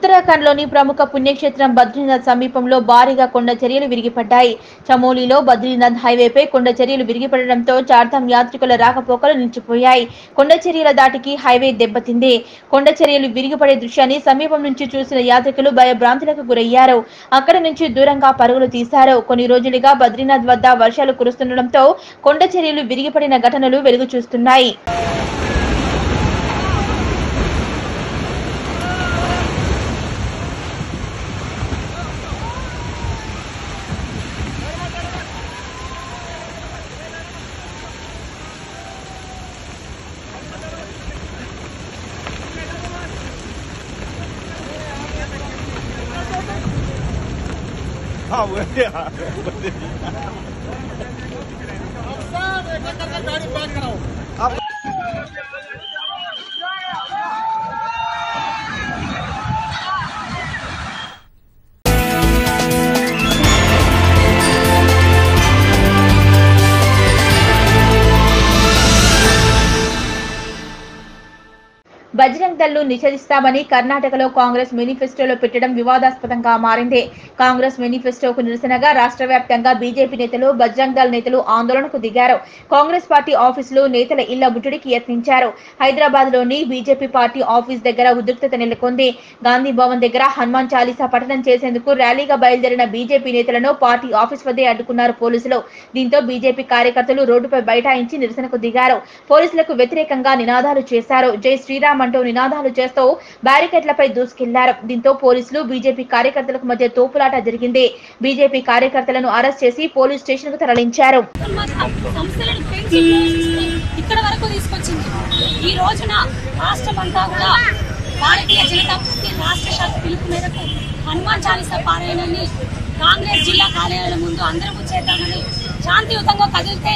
ఉత్తరాఖండ్లోని ప్రముఖ పుణ్యక్షేత్రం బద్రీనాథ్ సమీపంలో భారీగా కొండ చర్యలు విరిగిపడ్డాయి చమోలీలో బద్రీనాథ్ హైవేపై కొండ చర్యలు విరిగిపడడంతో చార్ధామ్ యాత్రికుల రాకపోకలు నిలిచిపోయాయి కొండ చర్యల దాటికి హైవే దెబ్బతింది కొండ చర్యలు విరిగిపడే దృశ్యాన్ని సమీపం నుంచి చూసిన యాత్రికులు భయభ్రాంతులకు గురయ్యారు అక్కడి నుంచి దూరంగా పరుగులు తీశారు కొన్ని రోజులుగా బద్రీనాథ్ వద్ద వర్షాలు కురుస్తుండటంతో కొండ చర్యలు విరిగిపడిన ఘటనలు వెలుగు చూస్తున్నాయి हाँ वही हाँ బజరంగ్ దళ్లు నిషేధిస్తామని కర్ణాటకలో కాంగ్రెస్ మేనిఫెస్టోలో పెట్టడం వివాదాస్పదంగా మారింది కాంగ్రెస్ మేనిఫెస్టోకు నిరసనగా రాష్ట్ర వ్యాప్తంగా బీజేపీ నేతలు బజరంగ్ దళ్ నేతలు ఆందోళనకు దిగారు కాంగ్రెస్ పార్టీ ఆఫీసులో నేతల ఇళ్ల ముట్టడికి యత్నించారు హైదరాబాద్ లోని బీజేపీ పార్టీ ఆఫీస్ దగ్గర ఉద్రిక్తత నెలకొంది గాంధీ భవన్ దగ్గర హనుమాన్ చాలీసా పఠనం చేసేందుకు ర్యాలీగా బయలుదేరిన బీజేపీ నేతలను పార్టీ ఆఫీస్ వద్దే అడ్డుకున్నారు పోలీసులు దీంతో బీజేపీ కార్యకర్తలు రోడ్డుపై బైఠాయించి నిరసనకు దిగారు పోలీసులకు వ్యతిరేకంగా నినాదాలు చేశారు జై శ్రీరామ్ అంటూ నినాదాలు చేస్తూ బ్యారికేడ్లపై దూసుకెళ్లారు దీంతో పోలీసులు బీజేపీ కార్యకర్తలకు మధ్య తోపులాట జరిగింది బీజేపీ కార్యకర్తలను అరెస్ట్ చేసి పోలీస్ స్టేషన్ కు తరలించారు సంస్థలను పెంచి పోషిస్తూ ఇక్కడ వరకు తీసుకొచ్చింది ఈ రోజున రాష్ట్రం అంతా కూడా భారతీయ జనతా పార్టీ రాష్ట్ర శాఖ పిలుపు మేరకు హనుమాన్ చాలీసా పారాయణాన్ని కాంగ్రెస్ జిల్లా కార్యాలయం ముందు అందరం చేద్దామని శాంతియుతంగా కదిలితే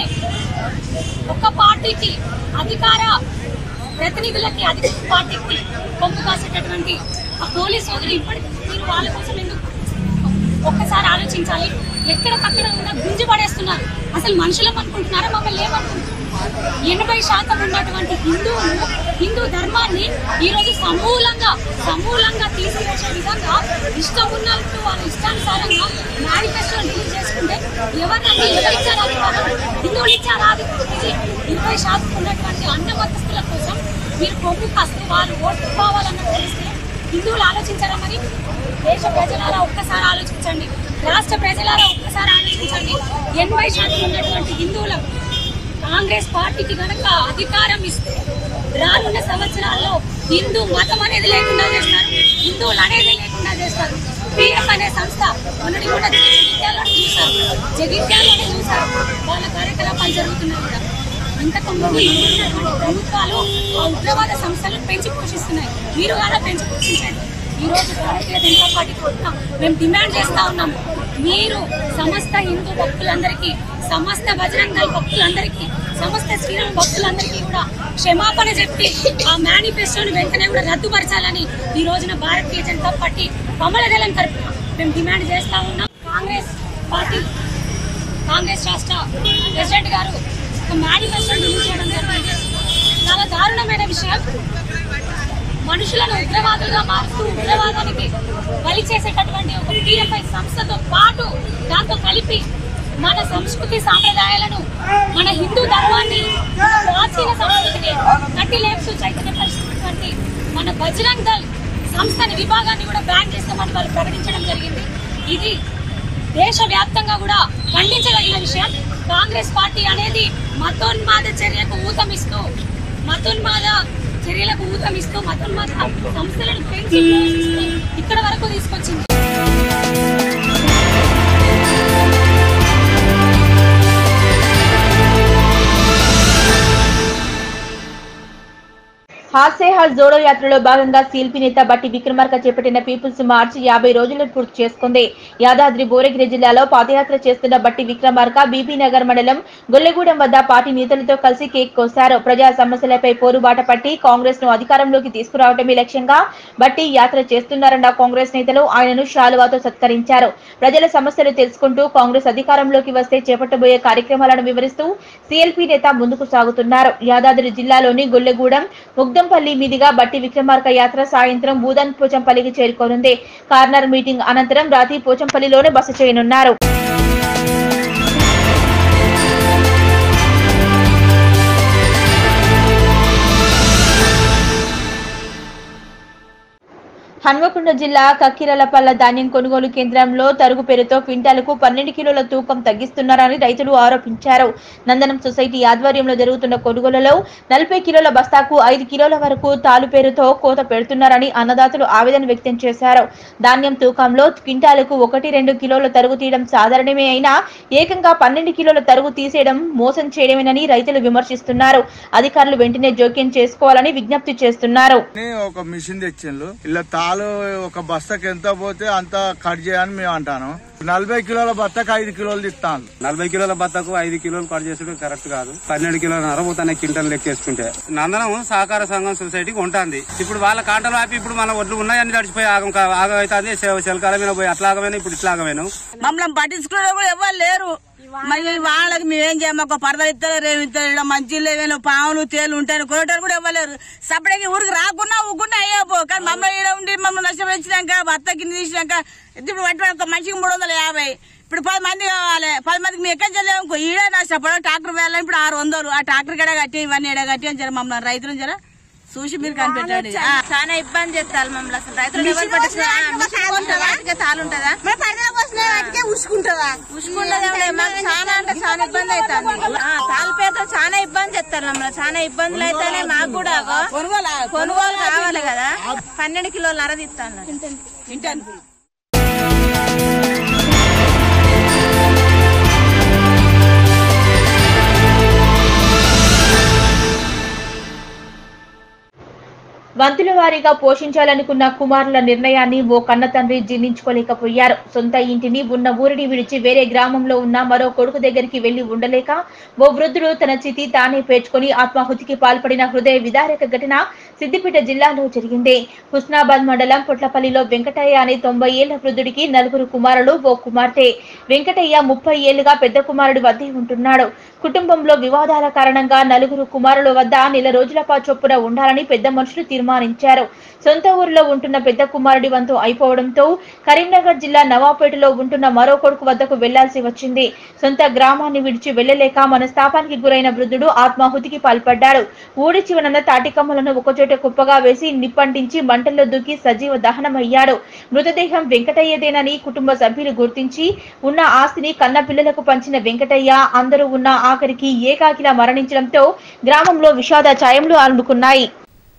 ఒక్క పార్టీకి అధికార ప్రతినిధులకి అధికార పార్టీకి కొమ్ము కాసేటటువంటి ఆ పోలీసు సోదరులు ఇప్పటికీ మీరు వాళ్ళ కోసం ఎందుకు ఒక్కసారి ఆలోచించాలి ఎక్కడికక్కడ కూడా గుంజి పడేస్తున్నారు అసలు మనుషులం అనుకుంటున్నారా మమ్మల్ని ఏమనుకుంటున్నారు ఎనభై శాతం ఉన్నటువంటి హిందువులు హిందూ ధర్మాన్ని ఈ రోజు సమూలంగా సమూలంగా తీసివేసే విధంగా ఇష్టం ఉన్నట్టు వాళ్ళ ఇష్టానుసారంగా మేనిఫెస్టో రిలీజ్ చేసుకుంటే ఎవరినంటే ఎవరు ఇచ్చారు అధికారం హిందువులు ఇచ్చారు అధికారం ఇరవై శాతం ఉన్నటువంటి అన్న మతస్థుల కోసం మీరు కొమ్ము కాస్తే వాళ్ళు ఓటు కావాలన్న తెలిస్తే హిందువులు ఆలోచించారా మరి దేశ ప్రజలారా ఒక్కసారి ఆలోచించండి రాష్ట్ర ప్రజలారా ఒక్కసారి ఆలోచించండి ఎనభై శాతం ఉన్నటువంటి హిందువులకు కాంగ్రెస్ పార్టీకి గనక అధికారం ఇస్తే రానున్న సంవత్సరాల్లో హిందూ మతం అనేది లేకుండా చేస్తారు హిందువులు అనేది లేకుండా చేస్తారు పిఎఫ్ అనే సంస్థ మొన్నటి కూడా జగిత్యాలలో చూశారు జగిత్యాలనే చూశారు వాళ్ళ కార్యకలాపాలు జరుగుతున్నాయి కూడా ఇంతకు ముందు ఉన్నటువంటి ప్రభుత్వాలు ఆ ఉగ్రవాద సంస్థలను పెంచి పోషిస్తున్నాయి మీరు కూడా పెంచి పోషించండి ఈ రోజు భారతీయ జనతా పార్టీ కూడా మేము డిమాండ్ చేస్తా ఉన్నాం మీరు సమస్త హిందూ భక్తులందరికీ సమస్త బజరంగ దళ భక్తులందరికీ సమస్త శ్రీరామ భక్తులందరికీ కూడా క్షమాపణ చెప్పి ఆ మేనిఫెస్టోని వెంటనే కూడా రద్దుపరచాలని ఈ రోజున భారతీయ జనతా పార్టీ కమల దళం తరపున మేము డిమాండ్ చేస్తా ఉన్నాం కాంగ్రెస్ పార్టీ కాంగ్రెస్ రాష్ట్ర ప్రెసిడెంట్ గారు ఒక మేనిఫెస్టో రిలీజ్ చేయడం జరిగింది చాలా దారుణమైన విషయం మనుషులను ఉగ్రవాదులుగా మారుస్తూ ఉగ్రవాదానికి బలి చేసేటటువంటి ఒక పిఎఫ్ఐ సంస్థతో పాటు దాంతో కలిపి మన సంస్కృతి సాంప్రదాయాలను మన హిందూ ధర్మాన్ని మన ప్రాచీన సంస్కృతిని కట్టి లేపుతూ చైతన్యపరిచినటువంటి మన బజరంగ్ దళ్ సంస్థని విభాగాన్ని కూడా బ్యాన్ చేస్తామని వాళ్ళు ప్రకటించడం జరిగింది ఇది దేశవ్యాప్తంగా కూడా ఖండించదగిన విషయం కాంగ్రెస్ పార్టీ అనేది మతోన్మాద చర్యకు ఊతమిస్తూ మతోన్మాద చర్యలకు ఊతమిస్తూ మతోన్మాద సంస్థలను పెంచి పోషిస్తూ ఇక్కడ వరకు తీసుకొచ్చింది హాస్య హాల్ జోడో యాత్రలో భాగంగా శిల్పి నేత బట్టి విక్రమార్క చేపట్టిన పీపుల్స్ మార్చ్ యాభై రోజులను పూర్తి చేసుకుంది యాదాద్రి భువనగిరి జిల్లాలో పాదయాత్ర చేస్తున్న బట్టి విక్రమార్క బీబీ నగర్ మండలం గొల్లెగూడెం వద్ద పార్టీ నేతలతో కలిసి కేక్ కోశారు ప్రజా సమస్యలపై పోరుబాట పట్టి కాంగ్రెస్ ను అధికారంలోకి తీసుకురావడమే లక్ష్యంగా బట్టి యాత్ర చేస్తున్నారన్న కాంగ్రెస్ నేతలు ఆయనను శాలువాతో సత్కరించారు ప్రజల సమస్యలు తెలుసుకుంటూ కాంగ్రెస్ అధికారంలోకి వస్తే చేపట్టబోయే కార్యక్రమాలను వివరిస్తూ సిఎల్పి నేత ముందుకు సాగుతున్నారు యాదాద్రి జిల్లాలోని గొల్లెగూడెం ముగ్దంపల్లి పోచంపల్లి మీదుగా బట్టి విక్రమార్క యాత్ర సాయంత్రం భూదన్ పోచంపల్లికి చేరుకోనుంది కార్నర్ మీటింగ్ అనంతరం రాత్రి పోచంపల్లిలోనే బస చేయనున్నారు హన్మకొండ జిల్లా కక్కిరలపల్ల ధాన్యం కొనుగోలు కేంద్రంలో తరుగు పేరుతో క్వింటాలకు పన్నెండు కిలోల తూకం తగ్గిస్తున్నారని రైతులు ఆరోపించారు నందనం సొసైటీ ఆధ్వర్యంలో జరుగుతున్న కొనుగోలులో నలభై కిలోల బస్తాకు ఐదు కిలోల వరకు తాలు పేరుతో కోత పెడుతున్నారని అన్నదాతలు ఆవేదన వ్యక్తం చేశారు ధాన్యం తూకంలో క్వింటాలకు ఒకటి రెండు కిలోల తరుగు తీయడం సాధారణమే అయినా ఏకంగా పన్నెండు కిలోల తరుగు తీసేయడం మోసం చేయడమేనని రైతులు విమర్శిస్తున్నారు అధికారులు వెంటనే జోక్యం చేసుకోవాలని విజ్ఞప్తి చేస్తున్నారు అని ఒక మిషన్ తెచ్చిండ్రు ఇలా తాలు ఒక బస్తకి ఎంత పోతే అంత కట్ చేయని మేము అంటాను నలభై కిలోల బత్తకి ఐదు కిలోలు తిస్తాను నలభై కిలోల బత్తకు ఐదు కిలోలు కట్ చేసుడు కరెక్ట్ కాదు పన్నెండు కిలోల నరబోతానే క్వింటల్ లెక్కేసుకుంటే నందనం సహకార సంఘం సొసైటీకి ఉంటుంది ఇప్పుడు వాళ్ళ కాంటలు ఆపి ఇప్పుడు మన ఒడ్లు ఉన్నాయని తడిచిపోయి ఆగం కా- ఆగం అవుతుంది శిలకాల మీద పోయి అట్లా ఆగమైన ఇప్పుడు ఇట్లా ఆగమేను మమ్మల్ని పట్టించుకునే కూడా ఎవరు లేరు మరి వాళ్ళకి మేమేం చేయము ఒక పరద ఇస్తారు రేవు ఇస్తారు ఇలా మంచి లేవేను పాములు తేలు ఉంటాయి కొనేటారు కూడా ఇవ్వలేరు సపరేట్గా ఊరికి రాకున్నా ఊకుండా అయ్యపో కానీ మమ్మల్ని ఈడ ఉండి మమ్మల్ని నష్టపరిచినాక భర్త కింద తీసినాక ఇప్పుడు పట్టి ఒక మనిషికి మూడు వందల యాభై ఇప్పుడు పది మంది కావాలి పది మందికి మేము ఎక్కడ చేయలేము ఈడే నష్టపడం ట్రాక్టర్ వేయాలి ఇప్పుడు ఆరు వందలు ఆ ట్రాక్టర్ గడ కట్టి ఇవన్నీ ఎడ కట్టి అని జర మమ్మల్ని రైతులు జర చూసి మీరు కనిపెట్టండి ఆ. చాలా ఇబ్బంది చేస్తారు మమ్మల్ని అసలు రైతులు ఎవరు పట్టించుకుంటారా తాలు ఉంటుందా ఉసుకుంటుందా ఉసుకుండదే మాకు చాలా అంటే చాలా ఇబ్బంది అవుతుంది తాలు పేరుతో చాలా ఇబ్బంది చేస్తారు మమ్మల్ని చాలా ఇబ్బందులు అయితేనే మాకు కూడా అగో కొనుగోలు కొనుగోలు కావాలి కదా పన్నెండు కిలోలు అరదిస్తాను ఇంటాను వంతుల వారీగా పోషించాలనుకున్న కుమారుల నిర్ణయాన్ని ఓ కన్న తండ్రి జీర్ణించుకోలేకపోయారు సొంత ఇంటిని ఉన్న ఊరిని విడిచి వేరే గ్రామంలో ఉన్న మరో కొడుకు దగ్గరికి వెళ్లి ఉండలేక ఓ వృద్ధుడు తన చితి తానే పేర్చుకొని ఆత్మాహుతికి పాల్పడిన హృదయ విదారక ఘటన సిద్దిపేట జిల్లాలో జరిగింది హుస్నాబాద్ మండలం పొట్లపల్లిలో వెంకటయ్య అనే తొంభై ఏళ్ల వృద్ధుడికి నలుగురు కుమారులు ఓ కుమార్తె వెంకటయ్య ముప్పై ఏళ్లుగా పెద్ద కుమారుడి వద్దే ఉంటున్నాడు కుటుంబంలో వివాదాల కారణంగా నలుగురు కుమారుల వద్ద నెల రోజుల పాటు చొప్పున ఉండాలని పెద్ద మనుషులు తీర్మానించారు సొంత ఊరిలో ఉంటున్న పెద్ద కుమారుడి వంతు అయిపోవడంతో కరీంనగర్ జిల్లా నవాపేటలో ఉంటున్న మరో కొడుకు వద్దకు వెళ్లాల్సి వచ్చింది సొంత గ్రామాన్ని విడిచి వెళ్లలేక మనస్తాపానికి గురైన వృద్ధుడు ఆత్మాహుతికి పాల్పడ్డాడు ఊడి చివరన తాటికమ్మలను ఒకచోట కుప్పగా వేసి నిప్పంటించి మంటల్లో దూకి సజీవ దహనమయ్యాడు మృతదేహం వెంకటయ్యదేనని కుటుంబ సభ్యులు గుర్తించి ఉన్న ఆస్తిని కన్న పిల్లలకు పంచిన వెంకటయ్య అందరూ ఉన్న ఆఖరికి ఏకాకిలా మరణించడంతో గ్రామంలో విషాద ఛాయములు అలుముకున్నాయి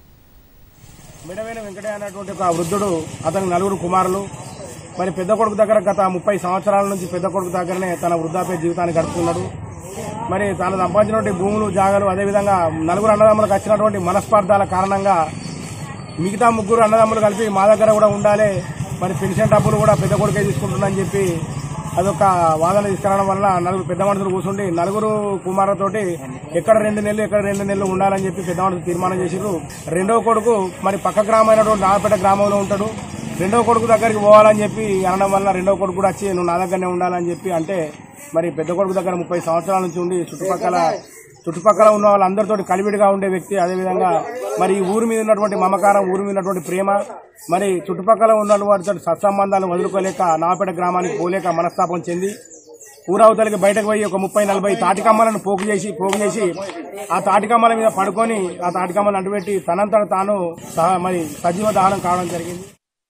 మిడవేన వెంకటయ్య అనేటువంటి ఒక వృద్ధుడు అతని నలుగురు కుమారులు మరి పెద్ద కొడుకు దగ్గర గత ముప్పై సంవత్సరాల నుంచి పెద్ద కొడుకు దగ్గరనే తన వృద్ధాప్య జీవితాన్ని గడుపుతున్నాడు మరి తాను సంపాదించినటువంటి భూములు జాగాలు అదేవిధంగా నలుగురు అన్నదమ్ములకు వచ్చినటువంటి మనస్పార్థాల కారణంగా మిగతా ముగ్గురు అన్నదమ్ములు కలిపి మా దగ్గర కూడా ఉండాలి మరి పెన్షన్ డబ్బులు కూడా పెద్ద కొడుకే తీసుకుంటుందని చెప్పి అదొక వాదన తీసుకురావడం వల్ల నలుగురు పెద్ద మనుషులు కూర్చుండి నలుగురు కుమారులతోటి ఎక్కడ రెండు నెలలు ఎక్కడ రెండు నెలలు ఉండాలని చెప్పి పెద్ద మనుషులు తీర్మానం చేసిర్రు రెండో కొడుకు మరి పక్క గ్రామైనటువంటి నాగపేట గ్రామంలో ఉంటాడు రెండో కొడుకు దగ్గరికి పోవాలని చెప్పి అనడం వల్ల రెండో కొడుకు కూడా వచ్చి నువ్వు నా దగ్గరనే ఉండాలని చెప్పి అంటే మరి పెద్ద కొడుకు దగ్గర ముప్పై సంవత్సరాల నుంచి ఉండి చుట్టుపక్కల చుట్టుపక్కల ఉన్న వాళ్ళందరితో కలివిడిగా ఉండే వ్యక్తి అదేవిధంగా మరి ఈ ఊరి మీద ఉన్నటువంటి మమకారం ఊరి మీద ఉన్నటువంటి ప్రేమ మరి చుట్టుపక్కల ఉన్న వారితో సత్సంబంధాలు వదులుకోలేక నాపేట గ్రామానికి పోలేక మనస్తాపం చెంది ఊరవతలకి బయటకు పోయి ఒక ముప్పై నలభై తాటికమ్మలను పోగు చేసి పోగు చేసి ఆ తాటికమ్మల మీద పడుకొని ఆ తాటికమ్మలను అంటుపెట్టి తనంతట తాను సహ- మరి సజీవ దహనం కావడం జరిగింది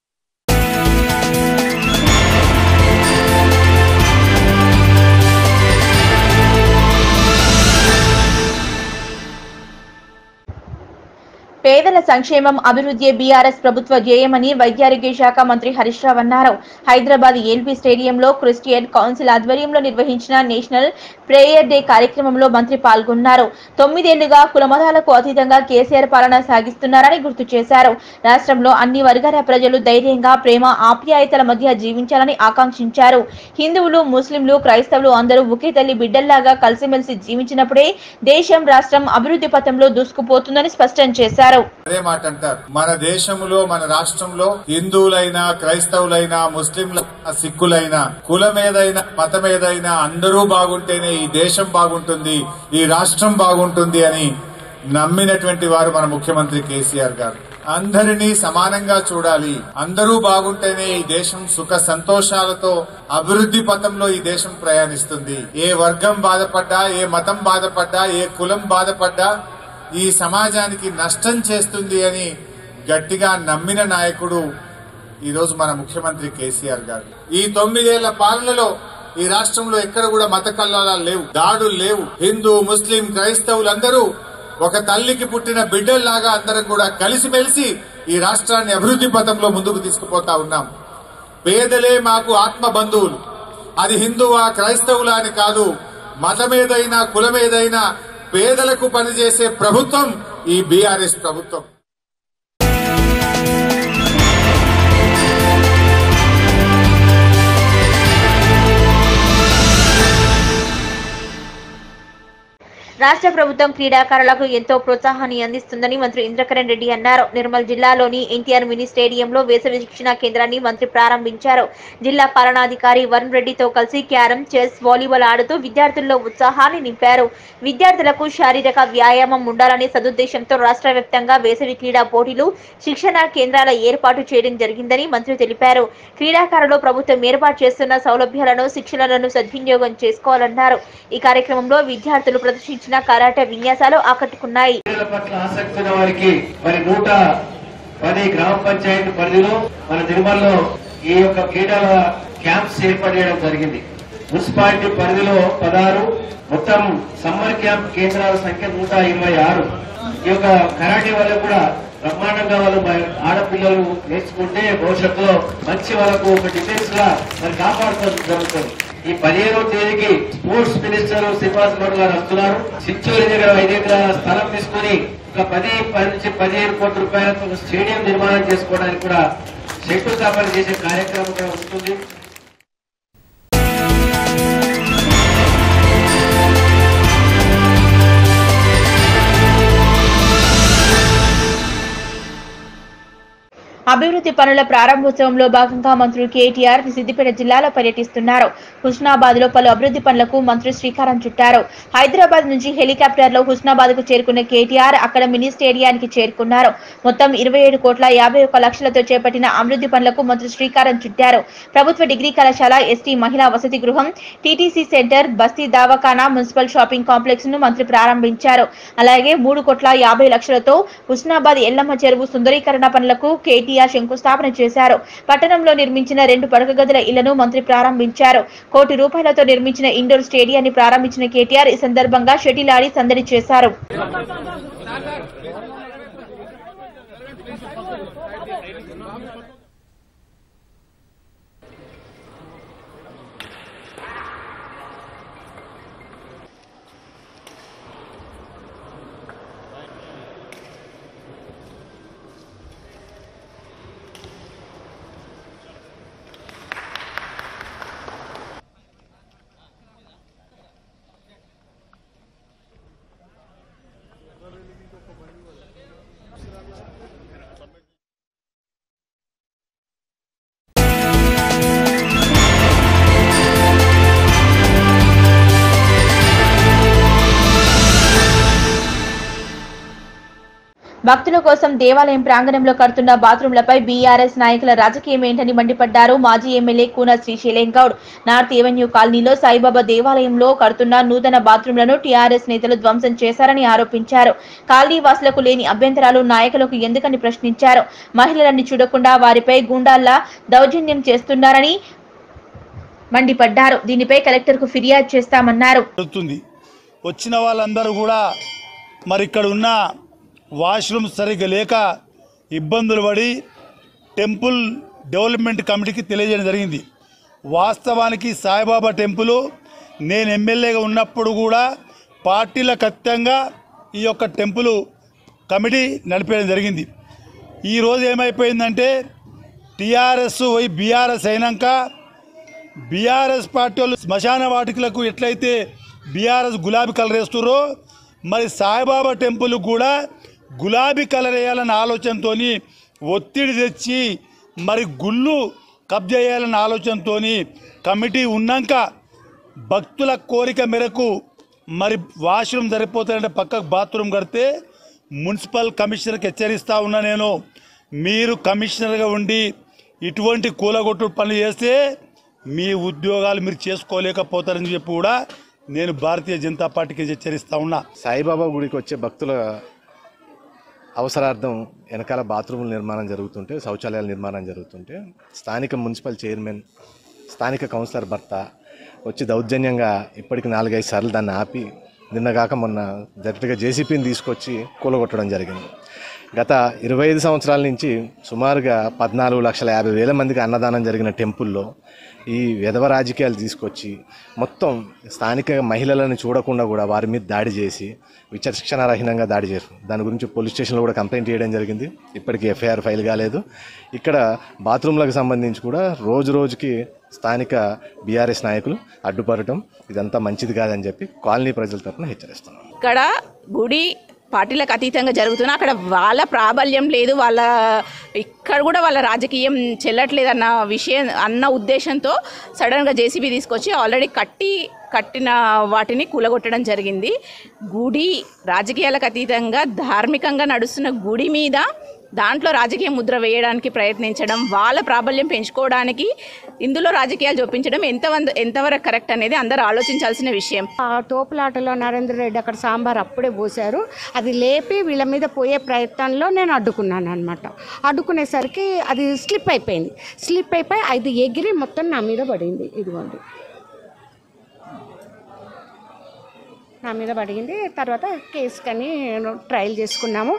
పేదల సంక్షేమం అభివృద్ధి బీఆర్ఎస్ ప్రభుత్వ ధ్యేయమని వైద్యారోగ్య శాఖ మంత్రి హరీష్ రావు అన్నారు హైదరాబాద్ ఎల్బీ స్టేడియంలో క్రిస్టియన్ కౌన్సిల్ ఆధ్వర్యంలో నిర్వహించిన నేషనల్ ప్రేయర్ డే కార్యక్రమంలో మంత్రి పాల్గొన్నారు తొమ్మిదేళ్లుగా కులమతాలకు అతీతంగా కేసీఆర్ పాలన సాగిస్తున్నారని గుర్తు చేశారు రాష్ట్రంలో అన్ని వర్గాల ప్రజలు ధైర్యంగా ప్రేమ ఆప్యాయతల మధ్య జీవించాలని ఆకాంక్షించారు హిందువులు ముస్లింలు క్రైస్తవులు అందరూ ఒకే తల్లి బిడ్డల్లాగా కలిసిమెలిసి జీవించినప్పుడే దేశం రాష్ట్రం అభివృద్ధి పథంలో దూసుకుపోతుందని స్పష్టం చేశారు అదే మాట అంటారు మన దేశంలో మన రాష్ట్రంలో హిందువులైనా క్రైస్తవులైనా ముస్లింలైనా సిక్కులైనా కులం ఏదైనా మతం ఏదైనా అందరూ బాగుంటేనే ఈ దేశం బాగుంటుంది ఈ రాష్ట్రం బాగుంటుంది అని నమ్మినటువంటి వారు మన ముఖ్యమంత్రి కేసీఆర్ గారు అందరినీ సమానంగా చూడాలి అందరూ బాగుంటేనే ఈ దేశం సుఖ సంతోషాలతో అభివృద్ధి పథంలో ఈ దేశం ప్రయాణిస్తుంది ఏ వర్గం బాధపడ్డా ఏ మతం బాధపడ్డా ఏ కులం బాధపడ్డా ఈ సమాజానికి నష్టం చేస్తుంది అని గట్టిగా నమ్మిన నాయకుడు ఈ రోజు మన ముఖ్యమంత్రి కేసీఆర్ గారు ఈ తొమ్మిదేళ్ల పాలనలో ఈ రాష్ట్రంలో ఎక్కడ కూడా మత కల్లాలు లేవు దాడులు లేవు హిందూ ముస్లిం క్రైస్తవులందరూ ఒక తల్లికి పుట్టిన బిడ్డల్లాగా అందరం కూడా కలిసిమెలిసి ఈ రాష్ట్రాన్ని అభివృద్ధి పథంలో ముందుకు తీసుకుపోతా ఉన్నాం పేదలే మాకు ఆత్మ బంధువులు అది హిందువా క్రైస్తవులా అని కాదు మతమేదైనా కులమేదైనా పేదలకు పనిచేసే ప్రభుత్వం ఈ బీఆర్ఎస్ ప్రభుత్వం రాష్ట్ర ప్రభుత్వం క్రీడాకారులకు ఎంతో ప్రోత్సాహాన్ని అందిస్తుందని మంత్రి ఇంద్రకరణ్ రెడ్డి అన్నారు నిర్మల్ జిల్లాలోని ఎన్టీఆర్ మినీ స్టేడియంలో వేసవి శిక్షణా కేంద్రాన్ని మంత్రి ప్రారంభించారు జిల్లా పాలనాధికారి వరుణ్ రెడ్డితో కలిసి క్యారం చెస్ వాలీబాల్ ఆడుతూ విద్యార్థుల్లో ఉత్సాహాన్ని నింపారు విద్యార్థులకు శారీరక వ్యాయామం ఉండాలనే సదుద్దేశంతో రాష్ట్ర వ్యాప్తంగా వేసవి క్రీడా పోటీలు శిక్షణా కేంద్రాల ఏర్పాటు చేయడం జరిగిందని మంత్రి తెలిపారు క్రీడాకారులు ప్రభుత్వం ఏర్పాటు చేస్తున్న సౌలభ్యాలను శిక్షణలను సద్వినియోగం చేసుకోవాలన్నారు ఈ కార్యక్రమంలో విద్యార్థులు ప్రదర్శించిన కరాటే విన్యాసాలు ఆకట్టుకున్నాయి క్రీడల పట్ల ఆసక్తి ఉన్న వారికి మరి నూట పది గ్రామ పంచాయతీ పరిధిలో మన నిర్మల్లో ఈ యొక్క క్రీడల క్యాంప్స్ ఏర్పాటు చేయడం జరిగింది మున్సిపాలిటీ పరిధిలో పదహారు మొత్తం సమ్మర్ క్యాంప్ కేంద్రాల సంఖ్య నూట ఇరవై ఆరు ఈ యొక్క కరాటే వల్ల కూడా బ్రహ్మాండంగా వాళ్ళు మరి ఆడపిల్లలు నేర్చుకుంటే భవిష్యత్తులో మంచి వాళ్ళకు ఒక డిఫెన్స్ గా మరి కాపాడుకోవడం జరుగుతుంది ఈ పదిహేనవ తేదీకి స్పోర్ట్స్ మినిస్టర్ శ్రీనివాస్ గౌడ్ గారు వస్తున్నారు చిత్తూరు దగ్గర ఐదు ఎకరాల స్థలం తీసుకుని ఒక పది పది నుంచి పదిహేను కోట్ల రూపాయలతో ఒక స్టేడియం నిర్మాణం చేసుకోవడానికి కూడా శంకుస్థాపన చేసే కార్యక్రమం కూడా ఉంటుంది అభివృద్ధి పనుల ప్రారంభోత్సవంలో భాగంగా మంత్రులు కేటీఆర్ సిద్దిపేట జిల్లాలో పర్యటిస్తున్నారు హుస్నాబాద్ లో పలు అభివృద్ధి పనులకు మంత్రులు శ్రీకారం చుట్టారు హైదరాబాద్ నుంచి హెలికాప్టర్ లో హుస్నాబాద్ కు చేరుకున్న కేటీఆర్ అక్కడ మినీ స్టేడియానికి చేరుకున్నారు మొత్తం ఇరవై ఏడు కోట్ల యాభై ఒక్క లక్షలతో చేపట్టిన అభివృద్ధి పనులకు మంత్రులు శ్రీకారం చుట్టారు ప్రభుత్వ డిగ్రీ కళాశాల ఎస్టీ మహిళా వసతి గృహం టీటీసీ సెంటర్ బస్తీ దావఖానా మున్సిపల్ షాపింగ్ కాంప్లెక్స్ ను మంత్రి ప్రారంభించారు అలాగే మూడు కోట్ల యాభై లక్షలతో హుస్నాబాద్ ఎల్లమ్మ చెరువు సుందరీకరణ పనులకు కేటీఆర్ శంకుస్థాపన చేశారు పట్టణంలో నిర్మించిన రెండు పడక గదుల ఇళ్లను మంత్రి ప్రారంభించారు కోటి రూపాయలతో నిర్మించిన ఇండోర్ స్టేడియాన్ని ప్రారంభించిన కేటీఆర్ ఈ సందర్భంగా షటిల్ ఆడి సందడి చేశారు భక్తుల కోసం దేవాలయం ప్రాంగణంలో కడుతున్న బాత్రూంలపై బీఆర్ఎస్ నాయకుల రాజకీయం ఏంటని మండిపడ్డారు మాజీ MLA Kuna Srisailam Goud north avenue కాలనీలో సాయిబాబా దేవాలయంలో కడుతున్న నూతన బాత్రూంలను టీఆర్ఎస్ నేతలు ధ్వంసం చేశారని ఆరోపించారు కాలనీ వాసులకు లేని అభ్యంతరాలు నాయకులకు ఎందుకని ప్రశ్నించారు మహిళలని చూడకుండా వారిపై గుండాల్లా దౌర్జన్యం చేస్తున్నారని మండిపడ్డారు దీనిపై కలెక్టర్కు ఫిర్యాదు చేస్తామన్నారు జరుగుతుంది వచ్చిన వాళ్ళందరూ కూడా మరి ఇక్కడ ఉన్న వాష్రూమ్ సరిగ్గా లేక ఇబ్బందులు పడి టెంపుల్ డెవలప్మెంట్ కమిటీకి తెలియజేయడం జరిగింది వాస్తవానికి సాయిబాబా టెంపుల్ నేను ఎమ్మెల్యేగా ఉన్నప్పుడు కూడా పార్టీలకు అత్యంగా ఈ యొక్క టెంపుల్ కమిటీ నడిపేయడం జరిగింది ఈరోజు ఏమైపోయిందంటే టీఆర్ఎస్ పోయి బీఆర్ఎస్ అయినాక బీఆర్ఎస్ పార్టీ వాళ్ళు శ్మశాన వాటికలకు ఎట్లయితే బీఆర్ఎస్ గులాబీ కలర్ వేస్తుర్రో మరి సాయిబాబా టెంపుల్ కూడా గులాబీ కలర్ వేయాలన్న ఆలోచనతో ఒత్తిడి తెచ్చి మరి గుళ్ళు కబ్జా చేయాలన్న ఆలోచనతో కమిటీ ఉన్నాక భక్తుల కోరిక మేరకు మరి వాష్రూమ్ సరిపోతాయంటే పక్కకు బాత్రూమ్ కడితే మున్సిపల్ కమిషనర్కి హెచ్చరిస్తా ఉన్నా నేను మీరు కమిషనర్గా ఉండి ఇటువంటి కూలగొట్టు పనులు చేస్తే మీ ఉద్యోగాలు మీరు చేసుకోలేకపోతారని చెప్పి కూడా నేను భారతీయ జనతా పార్టీకి హెచ్చరిస్తా ఉన్నా సాయిబాబా గుడికి వచ్చే భక్తుల అవసరార్థం వెనకాల బాత్రూముల నిర్మాణం జరుగుతుంటే శౌచాలయాల నిర్మాణం జరుగుతుంటే స్థానిక మున్సిపల్ చైర్మన్ స్థానిక కౌన్సిలర్ భర్త వచ్చి దౌర్జన్యంగా ఇప్పటికి నాలుగైదు సార్లు దాన్ని ఆపి నిన్నగాక మొన్న డైరెక్ట్గా జేసీపీని తీసుకొచ్చి కూలగొట్టడం జరిగింది గత ఇరవై ఐదు సంవత్సరాల నుంచి సుమారుగా పద్నాలుగు లక్షల యాభై వేల మందికి అన్నదానం జరిగిన టెంపుల్లో ఈ విధవ రాజకీయాలు తీసుకొచ్చి మొత్తం స్థానిక మహిళలను చూడకుండా కూడా వారి మీద దాడి చేసి విచక్షణారహీనంగా దాడి చేశారు దాని గురించి పోలీస్ స్టేషన్లో కూడా కంప్లైంట్ చేయడం జరిగింది ఇప్పటికీ ఎఫ్ఐఆర్ ఫైల్ కాలేదు ఇక్కడ బాత్రూంలకు సంబంధించి కూడా రోజు రోజుకి స్థానిక బీఆర్ఎస్ నాయకులు అడ్డుపడటం ఇదంతా మంచిది కాదని చెప్పి కాలనీ ప్రజల తరఫున హెచ్చరిస్తున్నాం ఇక్కడ గుడి పార్టీలకు అతీతంగా జరుగుతున్నా అక్కడ వాళ్ళ ప్రాబల్యం లేదు వాళ్ళ ఇక్కడ కూడా వాళ్ళ రాజకీయం చెల్లట్లేదు అన్న విషయం అన్న ఉద్దేశంతో సడన్గా జేసీబీ తీసుకొచ్చి ఆల్రెడీ కట్టి కట్టిన వాటిని కూలగొట్టడం జరిగింది గుడి రాజకీయాలకు అతీతంగా ధార్మికంగా నడుస్తున్న గుడి మీద దాంట్లో రాజకీయ ముద్ర వేయడానికి ప్రయత్నించడం వాళ్ళ ప్రాబల్యం పెంచుకోవడానికి ఇందులో రాజకీయాలు చూపించడం ఎంత ఎంతవరకు కరెక్ట్ అనేది అందరూ ఆలోచించాల్సిన విషయం ఆ తోపులాటలో నరేంద్ర రెడ్డి అక్కడ సాంబార్ అప్పుడే పోసారు అది లేపి వీళ్ళ మీద పోయే ప్రయత్నంలో నేను అడ్డుకున్నాను అనమాట అడ్డుకునేసరికి అది స్లిప్ అయిపోయింది స్లిప్ అయిపోయి అది ఎగిరి మొత్తం నా మీద పడింది ఇదిగోండి నా మీద పడింది తర్వాత కేసు కని ట్రయల్ చేసుకున్నాము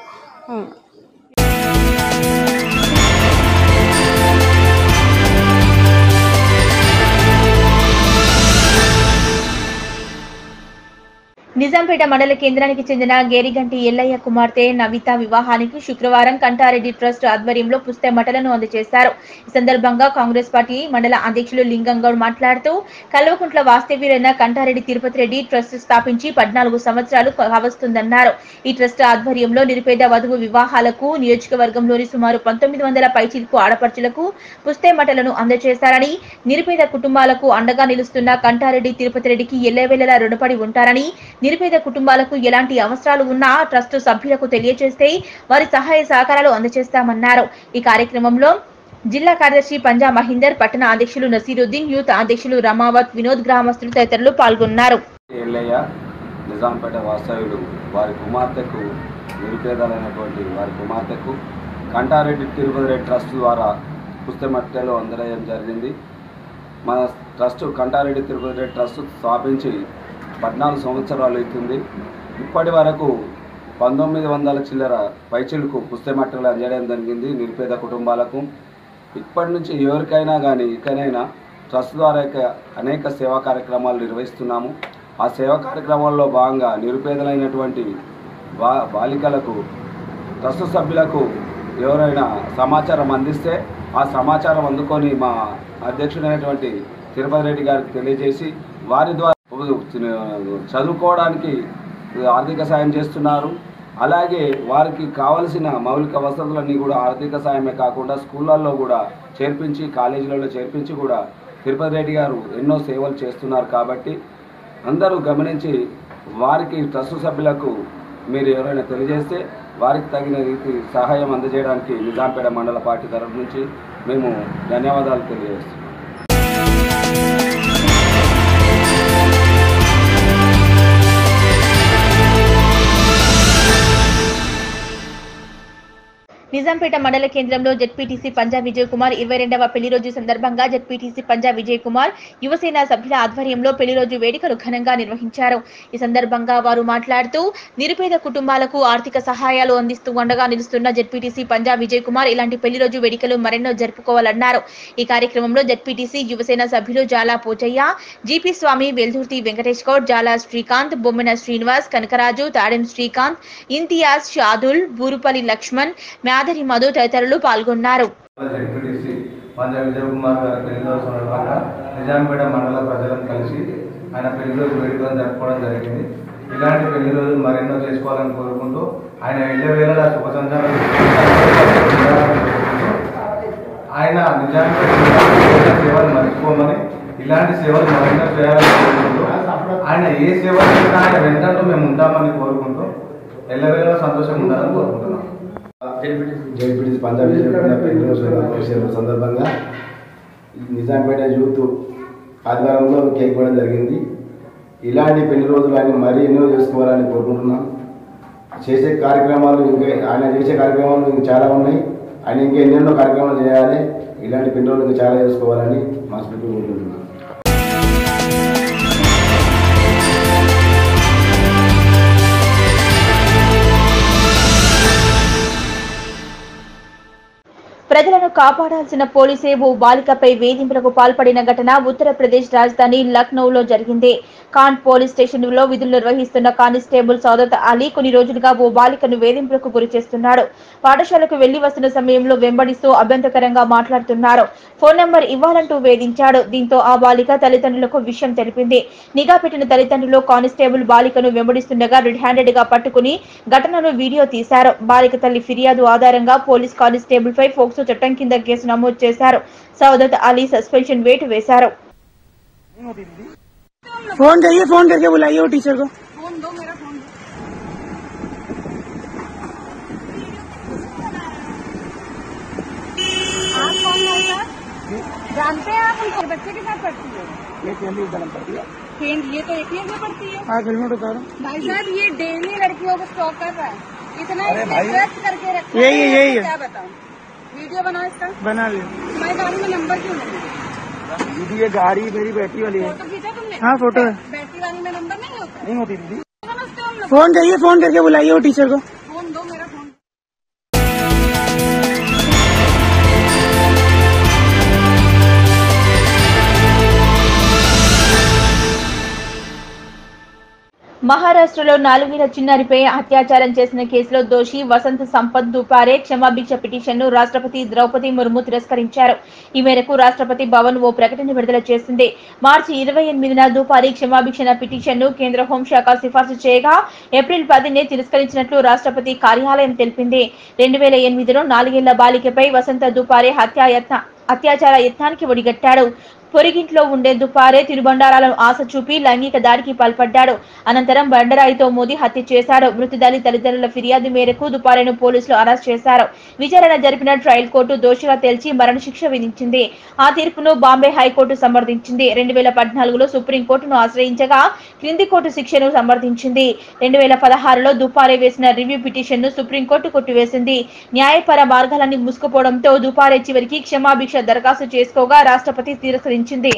నిజాంపేట మండల కేంద్రానికి చెందిన గేరిగంటి ఎల్లయ్య కుమార్తె నవిత వివాహానికి శుక్రవారం కంటారెడ్డి ట్రస్ట్ ఆధ్వర్యంలో పుస్తె మటలను అందజేశారు ఈ సందర్భంగా కాంగ్రెస్ పార్టీ మండల అధ్యక్షులు లింగంగౌడ్ మాట్లాడుతూ కల్వకుంట్ల వాస్తవ్యులైన కంటారెడ్డి తిరుపతి రెడ్డి ట్రస్ట్ స్థాపించి పద్నాలుగు సంవత్సరాలు కావస్తుందన్నారు ఈ ట్రస్ట్ ఆధ్వర్యంలో నిరుపేద వధువు వివాహాలకు నియోజకవర్గంలోని సుమారు పంతొమ్మిది వందల పైచిలుకు ఆడపడుచులకు పుస్తె మటలను అందజేశారని నిరుపేద కుటుంబాలకు అండగా నిలుస్తున్న కంటారెడ్డి తిరుపతి రెడ్డికి ఎల్లవేళలా రుణపడి ఉంటారని నిరుపేద కుటుంబాలకు ఎలాంటి అవసరాలు ఉన్నా ట్రస్ట్ సభ్యులకు తెలియజేస్తే వారి సహాయ సహకారాలు అందజేస్తామన్నారు ఈ కార్యక్రమంలో జిల్లా కార్యదర్శి పంజా మహీందర్ పట్టణ అధ్యక్షులు నసీరుద్దీన్ యూత్ అధ్యక్షులు రమావత్ వినోద్ గ్రామస్తులు తదితరులు పాల్గొన్నారు ఎల్లయ్య నిజాంపేట వాస్తవ్యులు వారి కుమార్తెకు నిరుపేదలైనటువంటి వారి కుమార్తెకు కంటారెడ్డి తిరుపతి రెడ్డి ట్రస్ట్ ద్వారా పుస్తమట్టెలు అందజేయడం జరిగింది మన ట్రస్ట్ కంటారెడ్డి తిరుపతి రెడ్డి ట్రస్ట్ స్థాపించి పద్నాలుగు సంవత్సరాలు అవుతుంది ఇప్పటి వరకు పంతొమ్మిది వందల చిల్లర పైచిలకు పుస్తమట్టలు అందజేయడం జరిగింది నిరుపేద కుటుంబాలకు ఇప్పటి నుంచి ఎవరికైనా కానీ ఇకనైనా ట్రస్ట్ ద్వారా ఇక అనేక సేవా కార్యక్రమాలు నిర్వహిస్తున్నాము ఆ సేవా కార్యక్రమాల్లో భాగంగా నిరుపేదలైనటువంటి బా బాలికలకు ట్రస్ట్ సభ్యులకు ఎవరైనా సమాచారం అందిస్తే ఆ సమాచారం అందుకొని మా అధ్యక్షుడైనటువంటి తిరుపతి రెడ్డి గారికి తెలియజేసి వారి ద్వారా చదువుకోవడానికి ఆర్థిక సాయం చేస్తున్నారు అలాగే వారికి కావలసిన మౌలిక వసతులన్నీ కూడా ఆర్థిక సాయమే కాకుండా స్కూళ్ళల్లో కూడా చేర్పించి కాలేజీలలో చేర్పించి కూడా తిరుపతి రెడ్డి గారు ఎన్నో సేవలు చేస్తున్నారు కాబట్టి అందరూ గమనించి వారికి ట్రస్ట్ సభ్యులకు మీరు ఎవరైనా తెలియజేస్తే వారికి తగిన రీతి సహాయం అందజేయడానికి నిజాంపేట మండల పార్టీ తరఫు నుంచి మేము ధన్యవాదాలు తెలియజేస్తున్నాం నిజాంపేట మండల కేంద్రంలో జెడ్పీటీసీ పంజా విజయ్ కుమార్ ఇరవై రెండవ పెళ్లి రోజు సందర్భంగా జెడ్పీటీసీ పంజా విజయ్ కుమార్ యువసేన సభ్యుల ఆధ్వర్యంలో పెళ్లి రోజు వేడుకలు ఘనంగా నిర్వహించారు ఈ సందర్భంగా వారు మాట్లాడుతూ నిరుపేద కుటుంబాలకు ఆర్థిక సహాయాలు అందిస్తూ అండగా నిలుస్తున్న జెడ్పీటీసీ పంజా విజయ్ కుమార్ ఇలాంటి పెళ్లి రోజు వేడుకలు మరెన్నో జరుపుకోవాలన్నారు ఈ కార్యక్రమంలో జెడ్పీటీసీ యువసేన సభ్యులు జాలా పోచయ్య జీపీ స్వామి వెల్దుర్తి వెంకటేష్ గౌడ్ జాలా శ్రీకాంత్ బొమ్మిన శ్రీనివాస్ కనకరాజు తాడెం శ్రీకాంత్ ఇంతియాజ్ షాదుల్ బూరుపల్లి లక్ష్మణ్ మ్యాదరి మధు తదితరులు పాల్గొన్నారు జెడ్పీటీసీ పంజా విజయ్ కుమార్ గారి పెళ్లి రోజు సందర్భంగా నిజాంపేట మండల ప్రజలను కలిసి ఆయన పెళ్లి రోజు వేడుకలను జరుపుకోవడం జరిగింది ఇలాంటి పెళ్లి రోజులు మరెన్నో చేసుకోవాలని కోరుకుంటూ ఆయన వెళ్ళే వేళ శుభ సంచారం ఆయన నిజాంపేట సేవలు మర్చిపోమని ఇలాంటి సేవలు మరెన్నో చేయాలని కోరుకుంటూ ఆయన ఏ సేవ చేసినా ఆయన వెంటనే మేము ఉంటామని కోరుకుంటూ ఎల్లవేళ సంతోషంగా ఉండాలని కోరుకుంటున్నాం జేపీటీసీ పంజాబ్ చేసిన సందర్భంగా నిజాంపేట యూత్ ఆధ్వర్యంలో కేక్ ఇవ్వడం జరిగింది ఇలాంటి పెళ్లి రోజులు ఆయన మరీ ఎన్నో చేసుకోవాలని కోరుకుంటున్నాం చేసే కార్యక్రమాలు ఇంకా ఆయన చేసే కార్యక్రమాలు ఇంకా చాలా ఉన్నాయి ఆయన ఇంకా ఎన్నెన్నో కార్యక్రమాలు చేయాలి ఇలాంటి పెళ్లి రోజులు ఇంకా చాలా చేసుకోవాలని మనస్ఫూర్తిగా కోరుకుంటున్నాం ప్రజలను కాపాడాల్సిన పోలీసే ఓ బాలికపై వేధింపులకు పాల్పడిన ఘటన ఉత్తరప్రదేశ్ రాజధాని లక్నోలో జరిగింది ఖాన్ పోలీస్ స్టేషన్లో విధులు నిర్వహిస్తున్న కానిస్టేబుల్ సౌదత్ అలీ కొన్ని రోజులుగా ఓ బాలికను వేధింపులకు గురి చేస్తున్నాడు పాఠశాలకు వెళ్లి వస్తున్న సమయంలో వెంబడిస్తూ అభ్యంతరకరంగా మాట్లాడుతున్నారు ఫోన్ నంబర్ ఇవ్వాలంటూ వేధించాడు దీంతో ఆ బాలిక తల్లిదండ్రులకు విషయం తెలిపింది నిఘా పెట్టిన తల్లిదండ్రులు కానిస్టేబుల్ బాలికను వెంబడిస్తుండగా రెడ్ హ్యాండెడ్ గా పట్టుకుని ఘటనను వీడియో తీశారు బాలిక తల్లి ఫిర్యాదు ఆధారంగా పోలీస్ కానిస్టేబుల్ పై ఫోక్సో చట్టం కింద కేసు నమోదు చేశారు సౌదత్ అలీ సస్పెన్షన్ వేటు వేశారు फोन करिए फोन करके बुलाइए वो टीचर को आप कौन भाई साहब जानते हैं आप उनको बच्चे के साथ पढ़ती है ये केंद्रीय विद्यालय पढ़ती है फेंड ये तो एक में पढ़ती है हाँ हेलमेट उतारो भाई साहब ये डेली लड़कियों को स्टॉक कर रहा है इतना अरे इसने भाई, ड्रेस करके रखा यही है, है यही है। क्या बताऊं वीडियो बनाओ इसका बना लियो तुम्हारी गाड़ी में नंबर क्यों नहीं दीदी ये गाड़ी मेरी बैटरी वाली है फोटो खींचा तुमने हाँ, फोटो है। बैटरी वाली में नंबर नहीं होता नहीं होती दीदी समझते हो हम लोग फोन करिए फोन करके बुलाइए वो टीचर को फोन दो मेरा फोन మహారాష్ట్రలో నాలుగేళ్ల చిన్నారిపై అత్యాచారం చేసిన కేసులో దోషి వసంత్ సంపత్ దుపారే క్షమాభిక్ష పిటిషన్ను రాష్ట్రపతి ద్రౌపది ముర్ము తిరస్కరించారు ఈ మేరకు రాష్ట్రపతి భవన్ ఓ ప్రకటన విడుదల చేసింది మార్చి ఇరవై ఎనిమిదిన దుపారి క్షమాభిక్షణ పిటిషన్ను కేంద్ర హోంశాఖ సిఫార్సు చేయగా ఏప్రిల్ పదినే తిరస్కరించినట్లు రాష్ట్రపతి కార్యాలయం తెలిపింది రెండు వేల ఎనిమిదిలో నాలుగేళ్ల బాలికపై వసంత దుపారే హత్యాయత్న అత్యాచార యత్నానికి ఒడిగట్టాడు పొరిగింట్లో ఉండే దుపారే తిరుబండారాలను ఆశ చూపి లైంగిక దాడికి పాల్పడ్డాడు అనంతరం బండరాయితో మోదీ హత్య చేశాడు మృతుదాలి తల్లిదండ్రుల ఫిర్యాదు మేరకు దుపారేను పోలీసులు అరెస్ట్ చేశారు విచారణ జరిపిన ట్రయల్ కోర్టు దోషిగా తేల్చి మరణశిక్ష విధించింది ఆ తీర్పును బాంబే హైకోర్టు సమర్థించింది రెండు వేల పద్నాలుగులో సుప్రీంకోర్టును ఆశ్రయించగా క్రింది కోర్టు శిక్షను సమర్థించింది రెండు వేల పదహారులో దుపారే వేసిన రివ్యూ పిటిషన్ను సుప్రీంకోర్టు కొట్టివేసింది న్యాయపర మార్గాలన్నీ మూసుకుపోవడంతో దుపారే చివరికి క్షమాభిక్ష దరఖాస్తు చేసుకోగా రాష్ట్రపతి తిరస్కరించింది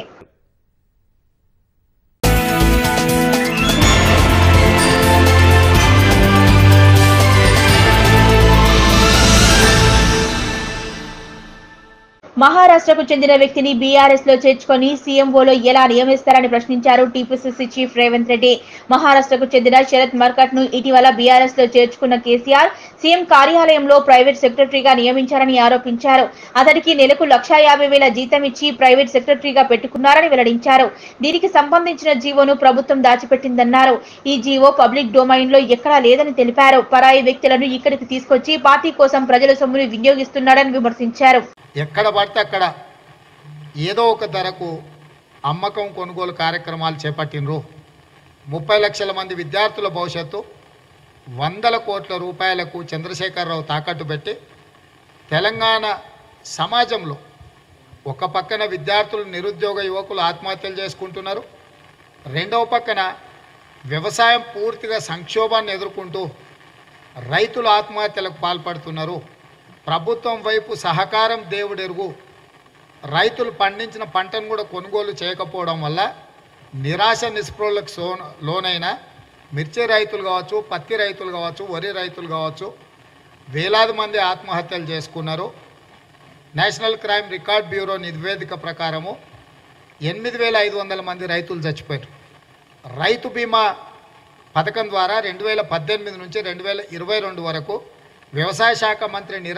మహారాష్ట్రకు చెందిన వ్యక్తిని బీఆర్ఎస్ లో చేర్చుకొని సీఎంఓలో ఎలా నియమిస్తారని ప్రశ్నించారు టీపీసీసీ చీఫ్ రేవంత్ రెడ్డి మహారాష్ట్రకు చెందిన శరత్ మర్కట్ ను ఇటీవల బీఆర్ఎస్ లో చేర్చుకున్న కేసీఆర్ సీఎం కార్యాలయంలో ప్రైవేట్ సెక్రటరీగా నియమించారని ఆరోపించారు అతడికి నెలకు లక్షా యాభై వేల జీతం ఇచ్చి ప్రైవేట్ సెక్రటరీగా పెట్టుకున్నారని వెల్లడించారు దీనికి సంబంధించిన జీవోను ప్రభుత్వం దాచిపెట్టిందన్నారు ఈ జీవో పబ్లిక్ డొమైన్ లో ఎక్కడా లేదని తెలిపారు పరాయి వ్యక్తులను ఇక్కడికి తీసుకొచ్చి పార్టీ కోసం ప్రజల సొమ్మును వినియోగిస్తున్నాడని విమర్శించారు ఎక్కడ పడితే అక్కడ ఏదో ఒక ధరకు అమ్మకం కొనుగోలు కార్యక్రమాలు చేపట్టినరు ముప్పై లక్షల మంది విద్యార్థుల భవిష్యత్తు వందల కోట్ల రూపాయలకు చంద్రశేఖరరావు తాకట్టు పెట్టి తెలంగాణ సమాజంలో ఒక పక్కన విద్యార్థులు నిరుద్యోగ యువకులు ఆత్మహత్యలు చేసుకుంటున్నారు రెండవ పక్కన వ్యవసాయం పూర్తిగా సంక్షోభాన్ని ఎదుర్కొంటూ రైతులు ఆత్మహత్యలకు పాల్పడుతున్నారు ప్రభుత్వం వైపు సహకారం దేవుడెరుగు రైతులు పండించిన పంటను కూడా కొనుగోలు చేయకపోవడం వల్ల నిరాశ నిస్పృహలకు సో లోనైన మిర్చి రైతులు కావచ్చు పత్తి రైతులు కావచ్చు వరి రైతులు కావచ్చు వేలాది మంది ఆత్మహత్యలు చేసుకున్నారు నేషనల్ క్రైమ్ రికార్డ్ బ్యూరో నివేదిక ప్రకారము ఎనిమిది వేల ఐదు వందల మంది రైతులు చచ్చిపోయారు రైతు బీమా పథకం ద్వారా రెండు వేల పద్దెనిమిది నుంచి రెండు వేల ఇరవై రెండు వరకు వ్యవసాయ శాఖ మంత్రి నిర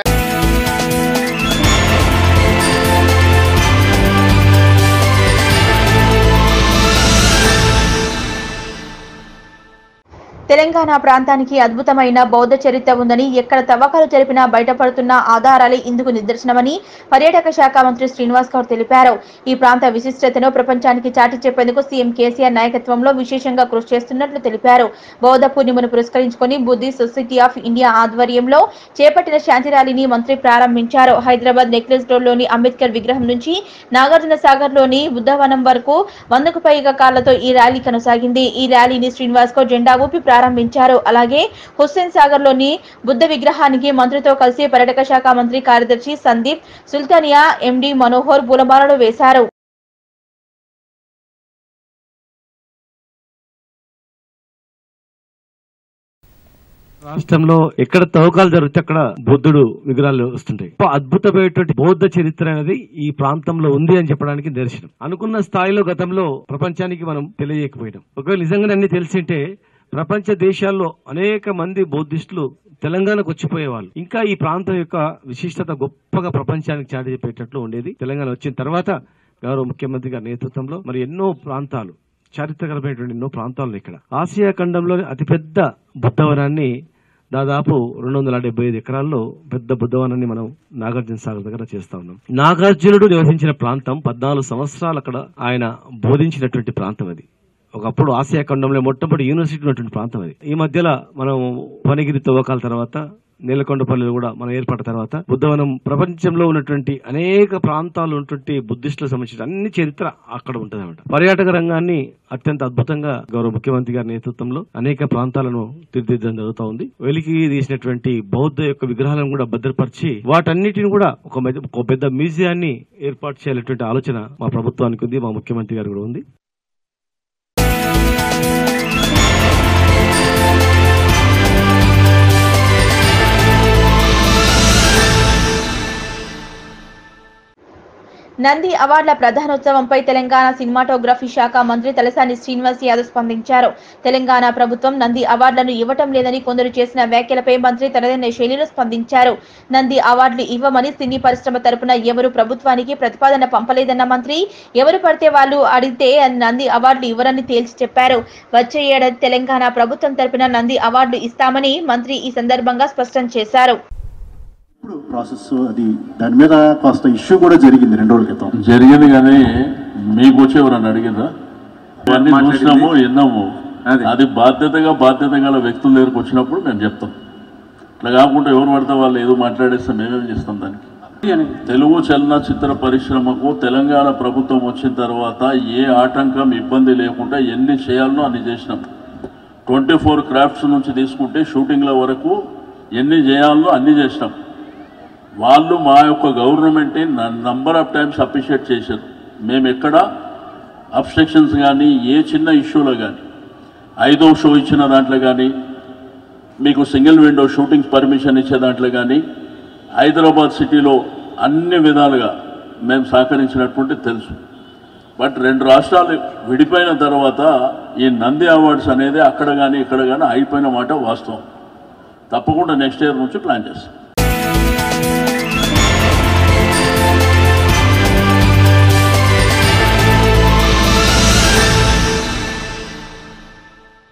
తెలంగాణ ప్రాంతానికి అద్భుతమైన బౌద్ధ చరిత్ర ఉందని ఎక్కడ తవ్వకాలు జరిపినా బయటపడుతున్న ఆధారాలే ఇందుకు నిదర్శనమని పర్యాటక శాఖ మంత్రి శ్రీనివాస్ గౌడ్ తెలిపారు ఈ ప్రాంత విశిష్టతను ప్రపంచానికి చాటి చెప్పేందుకు సీఎం కేసీఆర్ నాయకత్వంలో విశేషంగా కృషి చేస్తున్నట్లు తెలిపారు బౌద్ధ పూర్ణిమను పురస్కరించుకొని బుద్ధిస్ట్ సొసైటీ ఆఫ్ ఇండియా ఆధ్వర్యంలో చేపట్టిన శాంతి ర్యాలీని మంత్రి ప్రారంభించారు హైదరాబాద్ నెక్లెస్ రోడ్లోని అంబేద్కర్ విగ్రహం నుంచి నాగార్జున సాగర్ లోని బుద్ధవనం వరకు వందకు పైగా కార్లతో ఈ ర్యాలీ కొనసాగింది ఈ ర్యాలీని శ్రీనివాస్ గౌడ్ జెండా ఊపి ప్రారంభించారు అలాగే హుస్సేన్ సాగర్ లోని బుద్ధ విగ్రహానికి మంత్రితో కలిసి పర్యాటక శాఖ మంత్రి కార్యదర్శి సందీప్ సుల్తానియా ఎండి మనోహర్ పూలమాలలు వేశారు రాష్ట్రంలో ఎక్కడ తవ్వకాలు జరిగితే అక్కడ బుద్ధుడు విగ్రహాలు వస్తుంటాయి గొప్ప అద్భుతమైనటువంటి బౌద్ధ చరిత్ర అనేది ఈ ప్రాంతంలో ఉంది అని చెప్పడానికి దర్శనం అనుకున్న స్థాయిలో గతంలో ప్రపంచానికి మనం తెలియజేయకపోయాం ఒకవేళ నిజంగానే అన్ని తెలిసింటే ప్రపంచ దేశాల్లో అనేక మంది బౌద్ధిస్టులు తెలంగాణకు వచ్చిపోయేవాళ్ళు ఇంకా ఈ ప్రాంతం యొక్క విశిష్టత గొప్పగా ప్రపంచానికి చాటి చెప్పేటట్లు ఉండేది తెలంగాణ వచ్చిన తర్వాత గౌరవ ముఖ్యమంత్రి గారి నేతృత్వంలో మరి ఎన్నో ప్రాంతాలు చారిత్రకరమైనటువంటి ఎన్నో ప్రాంతాలు ఇక్కడ ఆసియా ఖండంలోని అతిపెద్ద బుద్ధవనాన్ని దాదాపు రెండు వందల డెబ్బై ఐదు ఎకరాల్లో పెద్ద బుద్ధవనాన్ని మనం నాగార్జున సాగర్ దగ్గర చేస్తా ఉన్నాం నాగార్జునుడు నివసించిన ప్రాంతం పద్నాలుగు సంవత్సరాలు అక్కడ ఆయన బోధించినటువంటి ప్రాంతం అది ఒకప్పుడు ఆసియా ఖండంలో మొట్టమొదటి యూనివర్సిటీ ఉన్నటువంటి ప్రాంతం అది ఈ మధ్యలో మనం వనగిరి తవ్వకాల తర్వాత నీలకొండపల్లిలో కూడా మనం ఏర్పడిన తర్వాత బుద్ధవనం ప్రపంచంలో ఉన్నటువంటి అనేక ప్రాంతాలు ఉన్నటువంటి బుద్ధిస్టులకు సంబంధించిన అన్ని చరిత్ర అక్కడ ఉంటుంది అనమాట పర్యాటక రంగాన్ని అత్యంత అద్భుతంగా గౌరవ ముఖ్యమంత్రి గారి నేతృత్వంలో అనేక ప్రాంతాలను తీర్చిదిద్దడం జరుగుతూ ఉంది వెలికి తీసినటువంటి బౌద్ధ యొక్క విగ్రహాలను కూడా భద్రపరిచి వాటన్నిటిని కూడా ఒక మెద- ఒక పెద్ద మ్యూజియాన్ని ఏర్పాటు చేయాలనేటువంటి ఆలోచన మా ప్రభుత్వానికి ఉంది మా ముఖ్యమంత్రి గారు కూడా ఉంది నంది అవార్డుల ప్రధానోత్సవంపై తెలంగాణ సినిమాటోగ్రఫీ శాఖ మంత్రి తలసాని శ్రీనివాస్ యాదవ్ స్పందించారు తెలంగాణ ప్రభుత్వం నంది అవార్డులను ఇవ్వటం లేదని కొందరు చేసిన వ్యాఖ్యలపై మంత్రి తనదైన శైలిలో స్పందించారు నంది అవార్డులు ఇవ్వమని సినీ పరిశ్రమ తరపున ఎవరు ప్రభుత్వానికి ప్రతిపాదన పంపలేదన్న మంత్రి ఎవరు పడితే వాళ్ళు అడిగితే నంది అవార్డులు ఇవ్వరని తేల్చి చెప్పారు వచ్చే ఏడాది తెలంగాణ ప్రభుత్వం తరపున నంది అవార్డులు ఇస్తామని మంత్రి ఈ సందర్భంగా స్పష్టం చేశారు ప్రాసెస్ అది దాని మీద కాస్త ఇష్యూ కూడా జరిగింది రెండు రోజుల క్రితం జరిగింది కానీ మీకు వచ్చి ఎవరన్నా అడిగిందా ఇవన్నీ చూసినాము విన్నాము అది బాధ్యతగా బాధ్యత గల వ్యక్తుల దగ్గరకు వచ్చినప్పుడు మేము చెప్తాం ఇట్లా కాకుండా ఎవరు పడితే వాళ్ళు ఏదో మాట్లాడేస్తే మేమేం చేస్తాం దానికి తెలుగు చలనచిత్ర పరిశ్రమకు తెలంగాణ ప్రభుత్వం వచ్చిన తర్వాత ఏ ఆటంకం ఇబ్బంది లేకుండా ఎన్ని చేయాలనో అన్ని చేసినాం ట్వంటీ ఫోర్ క్రాఫ్ట్స్ నుంచి తీసుకుంటే షూటింగ్ల వరకు ఎన్ని చేయాలనో అన్ని చేసినాం వాళ్ళు మా యొక్క గవర్నమెంట్ని నంబర్ ఆఫ్ టైమ్స్ అప్రిషియేట్ చేశారు మేము ఎక్కడ అబ్స్ట్రక్షన్స్ కానీ ఏ చిన్న ఇష్యూలో కానీ ఐదో షో ఇచ్చిన దాంట్లో కానీ మీకు సింగిల్ విండో షూటింగ్ పర్మిషన్ ఇచ్చే దాంట్లో కానీ హైదరాబాద్ సిటీలో అన్ని విధాలుగా మేము సహకరించినటువంటి తెలుసు బట్ రెండు రాష్ట్రాలు విడిపోయిన తర్వాత ఈ నంది అవార్డ్స్ అనేది అక్కడ కానీ ఇక్కడ కానీ అయిపోయిన మాట వాస్తవం తప్పకుండా నెక్స్ట్ ఇయర్ నుంచి ప్లాన్ చేస్తాం